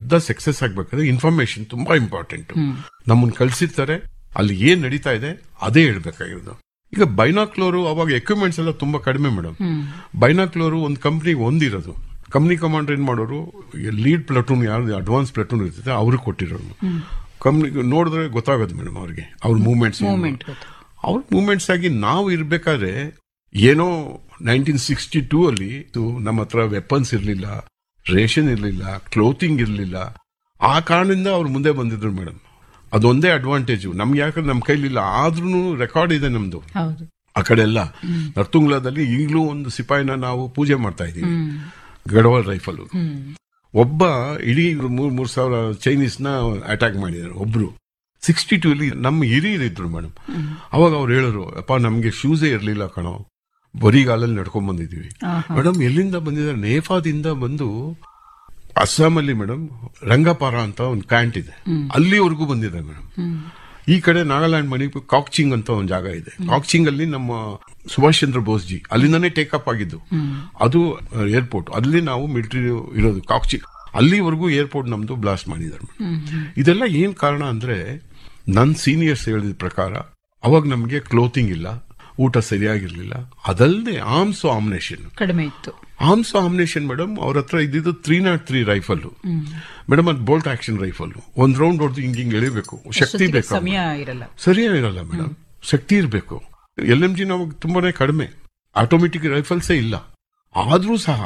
ಯುದ್ಧ ಸಕ್ಸಸ್ ಆಗ್ಬೇಕಾದ್ರೆ ಇನ್ಫಾರ್ಮೇಶನ್ ತುಂಬಾ ಇಂಪಾರ್ಟೆಂಟ್ ನಮ್ಮನ್ನ ಕಳ್ಸಿರ್ತಾರೆ ಅಲ್ಲಿ ಏನ್ ನಡೀತಾ ಇದೆ ಅದೇ ಹೇಳ್ಬೇಕಾಗಿರೋದು ಈಗ ಬೈನಾಕ್ಲೋರು ಅವಾಗ ಎಕ್ವಿಪ್ಮೆಂಟ್ಸ್ ಎಲ್ಲ ತುಂಬಾ ಕಡಿಮೆ ಮೇಡಮ್ ಬೈನಾಕ್ಲೋರು ಒಂದು ಕಂಪ್ನಿಗೆ ಒಂದಿರೋದು ಕಂಪ್ನಿ ಕಮಾಂಡರ್ ಏನ್ ಮಾಡೋರು ಲೀಡ್ ಪ್ಲಟೂನ್ ಯಾರು ಅಡ್ವಾನ್ಸ್ ಪ್ಲಟೂನ್ ಇರ್ತದೆ ಅವ್ರಿಗೆ ಕೊಟ್ಟಿರೋರು ಕಂಪ್ನಿ ನೋಡಿದ್ರೆ ಗೊತ್ತಾಗೋದು ಮೇಡಮ್ ಅವ್ರಿಗೆ ಅವ್ರ ಮೂವ್ಮೆಂಟ್ಸ್ ಮೂವ್ಮೆಂಟ್ ಗೊತ್ತು ಅವ್ರ ಮೂವ್ಮೆಂಟ್ಸ್ ಆಗಿ ನಾವು ಇರ್ಬೇಕಾದ್ರೆ ಏನೋ ನೈನ್ಟೀನ್ ಸಿಕ್ಸ್ಟಿ ಟೂ ಅಲ್ಲಿ ಇದು ನಮ್ಮ ಹತ್ರ ವೆಪನ್ಸ್ ಇರಲಿಲ್ಲ ರೇಷನ್ ಇರಲಿಲ್ಲ ಕ್ಲೋತಿಂಗ್ ಇರಲಿಲ್ಲ ಆ ಕಾರಣದಿಂದ ಅವ್ರು ಮುಂದೆ ಬಂದಿದ್ರು ಮೇಡಮ್ ಅದೊಂದೇ ಅಡ್ವಾಂಟೇಜು ನಮ್ಗೆ ಯಾಕಂದ್ರೆ ನಮ್ಮ ಕೈಲಿಲ್ಲ ಆದ್ರೂ ರೆಕಾರ್ಡ್ ಇದೆ ನಮ್ದು ಹೌದು ಆ ಕಡೆ ಎಲ್ಲ ನರ್ತುಂಗ್ಲಾದಲ್ಲಿ ಈಗಲೂ ಒಂದು ಸಿಪಾಯಿನ ನಾವು ಪೂಜೆ ಮಾಡ್ತಾ ಇದೀವಿ ಗಡವಾಲ್ ರೈಫಲ್ ಒಬ್ಬ ಇಡೀ ಮೂರ್ ಮೂರ್ ಸಾವಿರ ಚೈನೀಸ್ ನ ಅಟ್ಯಾಕ್ ಮಾಡಿದ್ದಾರೆ ಒಬ್ರು ಸಿಕ್ಸ್ಟಿ ಟೂ ಅಲ್ಲಿ ನಮ್ಮ ಹಿರಿಯರಿದ್ರು ಮೇಡಮ್ ಅವಾಗ ಅವ್ರು ಹೇಳೋರು ಅಪ್ಪ ನಮ್ಗೆ ಶೂಸೇ ಇರ್ಲಿಲ್ಲ ಕಣೋ ಬರಿಗಾಲಲ್ಲಿ ನಡ್ಕೊಂಡ್ ಬಂದಿದೀವಿ ಮೇಡಮ್ ಎಲ್ಲಿಂದ ಬಂದಿದ್ದಾರೆ ನೇಫಾದಿಂದ ಬಂದು ಅಸ್ಸಾಮಲ್ಲಿ ಮೇಡಮ್ ರಂಗಪಾರ ಅಂತ ಒಂದು ಕ್ಯಾಂಟ್ ಇದೆ ಅಲ್ಲಿವರೆಗೂ ಬಂದಿದೆ ಮೇಡಮ್ ಈ ಕಡೆ ನಾಗಾಲ್ಯಾಂಡ್ ಮಣಿಪುರ್ ಕಾಕ್ಚಿಂಗ್ ಅಂತ ಒಂದು ಜಾಗ ಇದೆ ಕಾಕ್ಚಿಂಗ್ ಅಲ್ಲಿ ನಮ್ಮ ಸುಭಾಷ್ ಚಂದ್ರ ಬೋಸ್ ಜಿ ಅಲ್ಲಿಂದಾನೇ ಟೇಕ್ ಅಪ್ ಆಗಿದ್ದು ಅದು ಏರ್ಪೋರ್ಟ್ ಅಲ್ಲಿ ನಾವು ಮಿಲಿಟರಿ ಇರೋದು ಕಾಕ್ಚಿಂಗ್ ಅಲ್ಲಿವರೆಗೂ ಏರ್ಪೋರ್ಟ್ ನಮ್ದು ಬ್ಲಾಸ್ಟ್ ಮಾಡಿದ್ದಾರೆ ಮೇಡಮ್ ಇದೆಲ್ಲ ಏನ್ ಕಾರಣ ಅಂದ್ರೆ ನನ್ನ ಸೀನಿಯರ್ಸ್ ಹೇಳಿದ ಪ್ರಕಾರ ಅವಾಗ ನಮಗೆ ಕ್ಲೋತಿಂಗ್ ಇಲ್ಲ ಊಟ ಸರಿಯಾಗಿರ್ಲಿಲ್ಲ ಅದಲ್ಲದೆ ಆರ್ಮ್ಸ್ ಆಮ್ನೇಷನ್ ಕಡಿಮೆ ಇತ್ತು ಆರ್ಮ್ಸ್ ಆಮ್ನೇಷನ್ ಮೇಡಮ್ ಅವ್ರ ಹತ್ರ ಇದ್ದಿದ್ದು three nought three rifle madam ಅದು ಬೋಲ್ಟ್ ಆಕ್ಷನ್ ರೈಫಲ್ ಒಂದ್ ರೌಂಡ್ ಹೊಡೆದು ಹಿಂಗ್ ಹಿಂಗ್ ಎಳಿಬೇಕು ಶಕ್ತಿ ಅಷ್ಟೊತ್ತಿಗೆ ಬೇಕು ಸಮಯ ಇರಲ್ಲ ಸರಿಯಾಗಿರಲ್ಲ ಮೇಡಮ್ ಶಕ್ತಿ ಇರಬೇಕು ಎಲ್ ಎಂ ಜಿ ನಮಗೆ ತುಂಬಾನೇ ಕಡಿಮೆ ಆಟೋಮೆಟಿಕ್ ರೈಫಲ್ಸೇ ಇಲ್ಲ ಆದ್ರೂ ಸಹ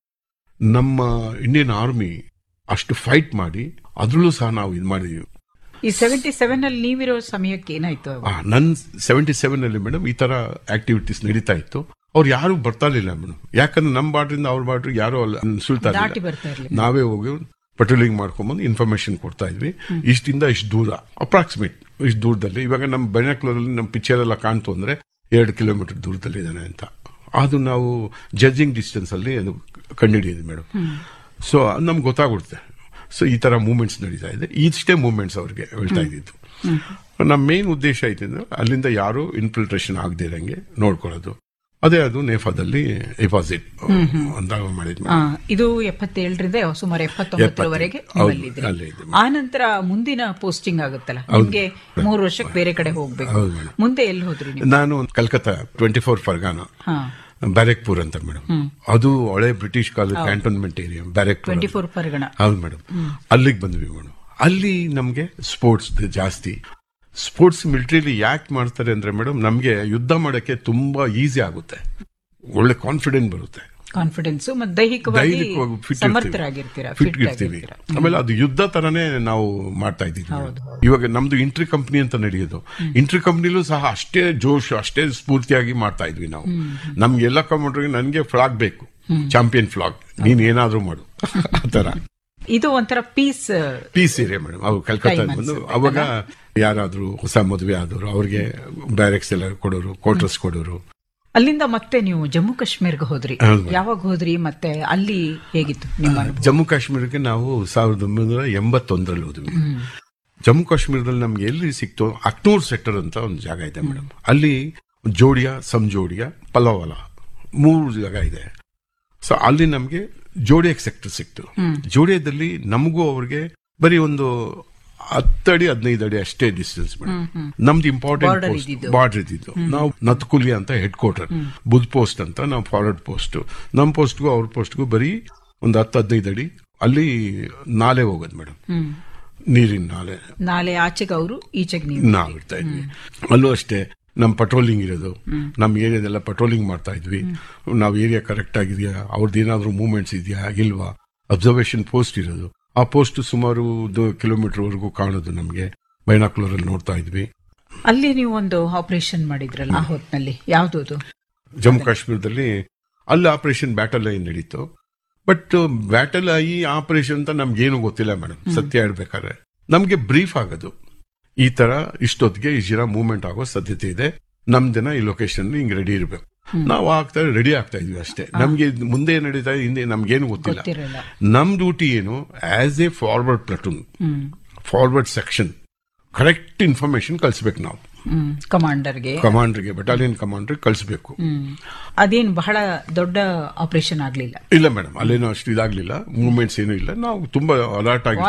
ನಮ್ಮ ಇಂಡಿಯನ್ ಆರ್ಮಿ ಅಷ್ಟು ಫೈಟ್ ಮಾಡಿ ಅದ್ರಲ್ಲೂ ಸಹ ನಾವು ಇದು ಮಾಡಿದೀವಿ ಈ ಸೆವೆಂಟಿ ಸೆವೆನ್ ಅಲ್ಲಿ ನೀವಿರೋ ಸಮಯಕ್ಕೆ ಏನಾಯ್ತು ಅವಾಗ? ನನ್ ಸೆವೆಂಟಿ ಸೆವೆನ್ ಅಲ್ಲಿ ಮೇಡಮ್ ಈ ತರ ಆಕ್ಟಿವಿಟೀಸ್ ನಡೀತಾ ಇತ್ತು ಅವ್ರು ಯಾರು ಬರ್ತಾ ಇರ್ಲಿಲ್ಲ ಮೇಡಮ್ ಯಾಕಂದ್ರೆ ನಮ್ಮ ಬಾರ್ಡ್ರಿಂದ ಅವ್ರ ಬಾರ್ಡ್ರಿಗೆ ಯಾರು ಅಲ್ಲ ಸುಳ್ತಾ ದಾಟಿ ಇರ್ಲಿಲ್ಲ. ಬರ್ತಾ ಇರ್ಲಿಲ್ಲ ನಾವೇ ಹೋಗಿ ಪೆಟ್ರೋಲಿಂಗ್ ಮಾಡ್ಕೊಂಡ್ಬಂದು ಇನ್ಫಾರ್ಮೇಶನ್ ಕೊಡ್ತಾ ಇದ್ವಿ ಇಷ್ಟಿಂದ ಇಷ್ಟು ದೂರ ಅಪ್ರಾಕ್ಸಿಮೇಟ್ ಇಷ್ಟು ದೂರದಲ್ಲಿ ಇವಾಗ ನಮ್ಮ ಬೆನಾಕ್ಲರಲ್ಲಿ ನಮ್ಮ ಪಿಕ್ಚರ್ ಎಲ್ಲ ಕಾಣ್ತು ಅಂದ್ರೆ ಎರಡು ಕಿಲೋಮೀಟರ್ ದೂರದಲ್ಲಿ ಇದ್ದಾನೆ ಅಂತ ಅದು ನಾವು ಜಡ್ಜಿಂಗ್ ಡಿಸ್ಟೆನ್ಸ್ ಅಲ್ಲಿ ಅದು ಕಂಡುಹಿಡಿಯೋದು ಮೇಡಮ್ ಸೊ ನಮ್ಗೆ ಗೊತ್ತಾಗ್ಬಿಡುತ್ತೆ ಸೊ ಈ ತರ ಮೂವ್ಮೆಂಟ್ಸ್ ನಡೀತಾ ಇದೆ ಇಷ್ಟೇ ಮೂವ್ಮೆಂಟ್ಸ್ ಅವ್ರಿಗೆ ಹೇಳ್ತಾ ಇದ್ದಿದ್ದು ನಮ್ಮ ಮೇನ್ ಉದ್ದೇಶ ಐತೆ ಅಲ್ಲಿಂದ ಯಾರು ಇನ್ಫಿಲ್ಟ್ರೇಷನ್ ಆಗದೆ ಇರಂಗೆ ನೋಡ್ಕೊಳ್ಳೋದು ಅದೇ ಅದು ನೇಫಾದಲ್ಲಿ ಡಿಪಾಸಿಟ್ ಅಂತ ಮಾಡಿದ್ವಿ ಆ, ಇದು ಎಪ್ಪತ್ತೇಳರಿಂದ ಸುಮಾರು ಎಪ್ಪತ್ತೊಂಬತ್ತರವರೆಗೆ ಹೌದು, ನೀವಲ್ಲಿದ್ರಿ. ಅಲ್ಲೇ ಇದ್ದೆ. ಆ ನಂತರ ಮುಂದಿನ ಪೋಸ್ಟಿಂಗ್ ಆಗುತ್ತಲ್ಲ ನಿಮ್ಗೆ ಮೂರು ವರ್ಷಕ್ಕೆ ಬೇರೆ ಕಡೆ ಹೋಗ್ಬೇಕು ಹೌದು ಮೇಡಮ್. ಮುಂದೆ ಎಲ್ಲಿ ಹೋದ್ರಿ ನೀವು ನಾನು ಕಲ್ಕತ್ತಾ ಟ್ವೆಂಟಿ ಫೋರ್ ಫರ್ಗಾನ ಹಾ ಬ್ಯಾರೆಕ್ಪುರ್ ಅಂತ ಮೇಡಮ್ ಅದು ಹಳೆ ಬ್ರಿಟಿಷ್ ಕಾಲದ cantonment area Barrackpore twenty four Pargana ಹೌದು ಮೇಡಮ್ ಅಲ್ಲಿಗೆ ಬಂದ್ವಿ ಮೇಡಮ್ ಅಲ್ಲಿ ನಮ್ಗೆ ಸ್ಪೋರ್ಟ್ಸ್ ಜಾಸ್ತಿ ಸ್ಪೋರ್ಟ್ಸ್ ಮಿಲಿಟರಿಲಿ ಯಾಕೆ ಮಾಡ್ತಾರೆ ಅಂದ್ರೆ ಮೇಡಮ್ ನಮ್ಗೆ ಯುದ್ಧ ಮಾಡಕ್ಕೆ ತುಂಬಾ ಈಸಿ ಆಗುತ್ತೆ ಒಳ್ಳೆ ಕಾನ್ಫಿಡೆಂಟ್ ಬರುತ್ತೆ ಕಾನ್ಫಿಡೆನ್ಸ್ ಮತ್ತೆ ದೈಹಿಕವಾಗಿ ದೈಹಿಕವಾಗಿ fit ಇರ್ತೀವಿ. ಸಮರ್ಥರಾಗಿರ್ತೀರಾ ಫಿಟ್ fit ಇರ್ತೀವಿ ಆಗಿರ್ತೀರಾ. ಆಮೇಲೆ ಅದು ಯುದ್ಧ ತರನೇ ನಾವು ಮಾಡ್ತಾ ಇದ್ದೀವಿ ಹೌದು, ಇವಾಗ ನಮ್ದು ಇಂಟ್ರಿ ಕಂಪ್ನಿ ಅಂತ ನಡೆಯೋದು ಇಂಟ್ರಿ ಕಂಪ್ನಿಲೂ ಸಹ ಅಷ್ಟೇ ಜೋಶ್ ಅಷ್ಟೇ ಸ್ಫೂರ್ತಿಯಾಗಿ ಮಾಡ್ತಾ ಇದ್ವಿ ನಾವು ನಮ್ಗೆ ಎಲ್ಲ ಕಮಾಂಡ್ರಿಗೆ ನನಗೆ ಫ್ಲಾಗ್ ಬೇಕು ಚಾಂಪಿಯನ್ ಫ್ಲಾಗ್ ನೀನ್ ಏನಾದ್ರೂ ಮಾಡು ಆ ತರ ಇದು ಒಂಥರ ಪೀಸ್ ಪೀಸ್ ಏರಿಯಾ ಮೇಡಮ್ ಅವು ಕಲ್ಕತ್ತಾ Time ಬಂದು ಅನ್ಸುತ್ತೆ ಅವಾಗ ಯಾರಾದ್ರೂ ಹೊಸ ಮದುವೆ ಆದವರು ಅವ್ರಿಗೆ ಬ್ಯಾರೆಕ್ಸ್ ಎಲ್ಲ ಕೊಡೋರು ಕ್ವಾರ್ಟರ್ಸ್ ಕೊಡೋರು ಅಲ್ಲಿಂದ ಮತ್ತೆ ನೀವು ಜಮ್ಮು ಕಾಶ್ಮೀರ್ಗೆ ಹೋದ್ರಿ ಹೌದು. ಯಾವಾಗ ಹೋದ್ರಿ ಮತ್ತೆ ಅಲ್ಲಿ ಹೇಗಿತ್ತು ನಿಮ್ಮ ಅನುಭವ? ಜಮ್ಮು ಕಾಶ್ಮೀರಕ್ಕೆ ನಾವು ಸಾವಿರದ ಒಂಬೈನೂರ ಎಂಬತ್ತೊಂದರಲ್ಲಿ ಹೋದ್ವಿ ಜಮ್ಮು ಕಾಶ್ಮೀರದಲ್ಲಿ ನಮ್ಗೆ ಎಲ್ಲಿ ಸಿಕ್ತು ಅಕ್ನೂರ್ ಸೆಕ್ಟರ್ ಅಂತ ಒಂದು ಜಾಗ ಇದೆ ಮೇಡಮ್ ಅಲ್ಲಿ ಜೋಡಿಯಾ ಸಂಜೋಡಿಯಾ ಪಲವಲ ಮೂರು ಜಾಗ ಇದೆ ಸೊ ಅಲ್ಲಿ ನಮ್ಗೆ ಜೋಡಿಯಾಕ್ ಸೆಕ್ಟರ್ ಸಿಕ್ತು ಜೋಡಿಯಾದಲ್ಲಿ ನಮಗೂ ಅವ್ರಿಗೆ ಬರೀ ಒಂದು ಹತ್ತಡಿ ಹದಿನೈದು ಅಡಿ ಅಷ್ಟೇ ಡಿಸ್ಟೆನ್ಸ್ ಮೇಡಮ್ ನಮ್ದು ಇಂಪಾರ್ಟೆಂಟ್ Border ಪೋಸ್ಟ್ ಇದ್ದಿದ್ದು. ಬಾರ್ಡರ್ ಇದ್ದಿದ್ದು ನಾವು ನತ್ಕುಲಿ ಅಂತ ಹೆಡ್ ಕ್ವಾರ್ಟರ್ ಬುದ್ ಪೋಸ್ಟ್ ಅಂತ ನಾವು ಫಾರ್ವರ್ಡ್ ಪೋಸ್ಟ್ ನಮ್ಮ ಪೋಸ್ಟ್ಗೂ ಅವ್ರ ಪೋಸ್ಟ್ಗೂ ಬರೀ ಒಂದು ಹತ್ತು ಹದಿನೈದು ಅಡಿ ಅಲ್ಲಿ ನಾಲೆ ಹೋಗೋದು ಮೇಡಮ್ ಹ್ಮ್ ನೀರಿನ ನಾಲೆ ನಾಳೆ ಆಚೆಗೆ ಅವರು ಈಚೆಗೆ ನೀವು ನಾವು ಇರ್ತಾ ಇದ್ವಿ ಅಲ್ಲೂ ಅಷ್ಟೇ ನಮ್ ಪಟ್ರೋಲಿಂಗ್ ಇರೋದು ನಮ್ ಏರಿಯಾದೆಲ್ಲ ಪಟ್ರೋಲಿಂಗ್ ಮಾಡ್ತಾ ಇದ್ವಿ ನಾವ್ ಏರಿಯಾ ಕರೆಕ್ಟ್ ಆಗಿದೆಯಾ ಅವ್ರದ್ದು ಏನಾದ್ರೂ ಮೂವ್ಮೆಂಟ್ಸ್ ಇದೆಯಾ ಇಲ್ವಾ ಅಬ್ಸರ್ವೇಷನ್ ಪೋಸ್ಟ್ ಇರೋದು ಆ ಪೋಸ್ಟ್ ಸುಮಾರು ಒಂದು ಕಿಲೋಮೀಟರ್ ವರೆಗೂ ಕಾಣೋದು ನಮ್ಗೆ ಬೈನಾಕ್ಯುಲರ್ ಅಲ್ಲಿ ನೋಡ್ತಾ ಇದ್ವಿ ಅಲ್ಲಿ ನೀವು ಒಂದು ಆಪರೇಷನ್ ಮಾಡಿದ್ರಲ್ಲ ಆ ಹೊತ್ನಲ್ಲಿ ಯಾವ್ದು ಅದು ಜಮ್ಮು ಕಾಶ್ಮೀರದಲ್ಲಿ ಅಲ್ಲಿ ಆಪರೇಷನ್ ಬ್ಯಾಟಲ್ ಐ ನಡೀತು ಬಟ್ ಬ್ಯಾಟಲ್ ಐ ಆಪರೇಷನ್ ಅಂತ ನಮ್ಗೇನು ಗೊತ್ತಿಲ್ಲ ಮೇಡಮ್ ಸತ್ಯ ಹೇಳ್ಬೇಕಾದ್ರೆ ನಮ್ಗೆ ಬ್ರೀಫ್ ಆಗೋದು ಈ ತರ ಇಷ್ಟೊತ್ತಿಗೆ ಇಷ್ಟು ಜನ ಮೂವ್ಮೆಂಟ್ ಆಗೋ ಸಾಧ್ಯತೆ ಇದೆ ನಮ್ ಜನ ಈ ಲೊಕೇಶನ್ ಹಿಂಗ್ ರೆಡಿ ಇರ್ಬೇಕು ನಾವು ಆಗ್ತಾ ರೆಡಿ ಆಗ್ತಾ ಇದ್ವಿ ಅಷ್ಟೇ ನಮ್ಗೆ ಇದ್ ಮುಂದೆ ಏನ್ ನಡೀತಾ ಇದೆ, ಹಿಂದೆ ನಮ್ಗೇನು ಗೊತ್ತಿಲ್ಲ ಗೊತ್ತಿರಲ್ಲ ನಮ್ ಡ್ಯೂಟಿ ಏನು as a forward platoon hmm forward section correct information ಕಳಿಸ್ಬೇಕು ನಾವು ಹ್ಮ್ ಕಮಾಂಡರ್ಗೆ ಕಮಾಂಡರ್ಗೆ ಬಟಾಲಿಯನ್ ಕಮಾಂಡರ್ ಕಳಿಸ್ಬೇಕು ಹ್ಮ್ ಅದೇನ್ ಬಹಳ ದೊಡ್ಡ ಆಪರೇಷನ್ ಆಗ್ಲಿಲ್ಲ ಇಲ್ಲ ಮೇಡಮ್ ಅಲ್ಲೇನೋ ಅಷ್ಟು ಇದಾಗ್ಲಿಲ್ಲ ಮೂವ್ಮೆಂಟ್ಸ್ ಏನೂ ಇಲ್ಲ ನಾವು ತುಂಬಾ ಅಲರ್ಟ್ ಆಗಿ